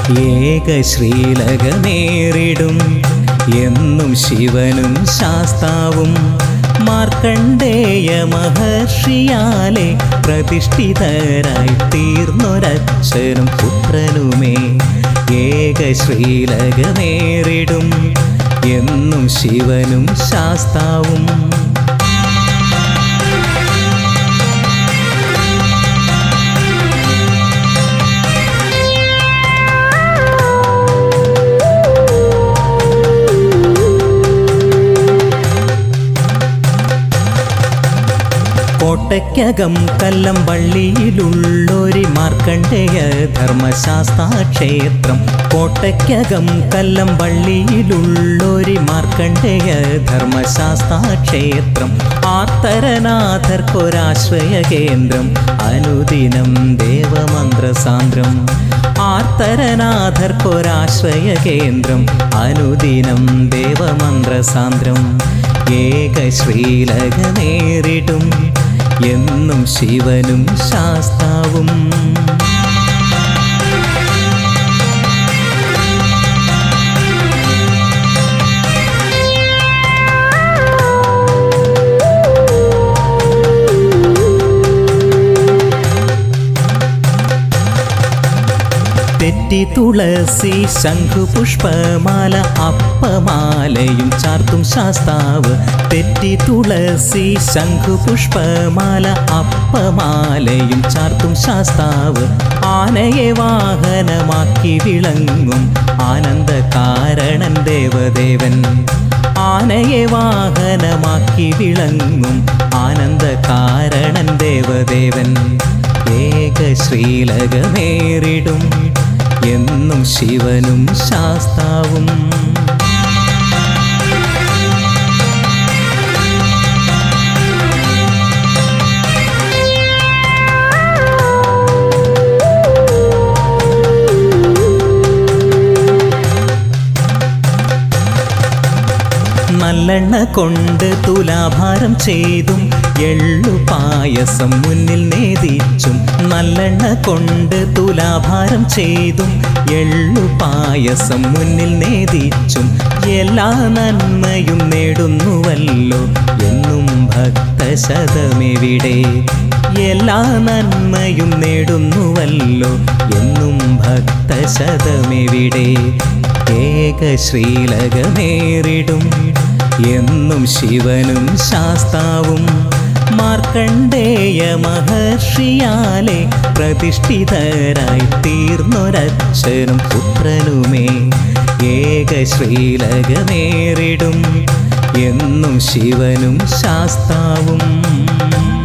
ഏകശ്രീലകമേറിടും എന്നും ശിവനും ശാസ്താവും മാർക്കണ്ഡേയ മഹർഷിയാലെ പ്രതിഷ്ഠിതരായി തീർന്നൊരച്ഛനും പുത്രനുമേ ഏകശ്രീലകമേറിടും എന്നും ശിവനും ശാസ്താവും കോട്ടയ്ക്കകം കല്ലമ്പള്ളിയിലുള്ളൊരു മാർക്കണ്ഡേയ ധർമ്മശാസ്താ ക്ഷേത്രം കോട്ടയ്ക്കകം കല്ലമ്പള്ളിയിലുള്ളൊരു മാർക്കണ്ഡേയ ധർമ്മശാസ്താ ക്ഷേത്രം ആർത്തരനാഥർക്കൊരാശ്രയ കേന്ദ്രം അനുദിനം ദേവമന്ത്രസാന്ദ്രം ആർത്തരനാഥർക്കൊരാശ്രയ കേന്ദ്രം അനുദിനം ദേവമന്ത്രസാന്ദ്രം ഏകശ്രീലകമേറിടും എന്നും ശിവനും ശാസ്താവും തെറ്റി തുളസി ശംഖുപുഷ്പമാല അപ്പമാലയും ചാർത്തും ശാസ്താവ് തെറ്റി തുളസി ശംഖുപുഷ്പമാല അപ്പമാലയും ചാർത്തും ശാസ്താവ് ആനയെ വാഹനമാക്കി വിളങ്ങും ആനന്ദ കാരണൻ ദേവദേവൻ ആനയെ വാഹനമാക്കി വിളങ്ങും ആനന്ദ കാരണൻ ദേവദേവൻ ഏകശ്രീലകമേറിടും എന്നും ശിവനും ശാസ്താവും നല്ലെണ്ണ കൊണ്ട് തുലാഭാരം ചെയ്തും എള്ളു പായസം മുന്നിൽ നേദിച്ചും നല്ലെണ്ണ കൊണ്ട് തുലാഭാരം ചെയ്തും എള്ളു പായസം മുന്നിൽ നേദിച്ചും എല്ലാ നന്മയും നേടുന്നുവല്ലോ എന്നും ഭക്തശതമെവിടെ എല്ലാ നന്മയും നേടുന്നുവല്ലോ എന്നും ഭക്തശതമെവിടെ ഏകശ്രീലകമേറിടും എന്നും ശിവനും ശാസ്താവും മാർക്കണ്ഡേയ മഹർഷിയാലെ പ്രതിഷ്ഠിതരായി തീർന്നൊരച്ഛനും പുത്രനുമേ ഏകശ്രീലകമേറിടും എന്നും ശിവനും ശാസ്താവും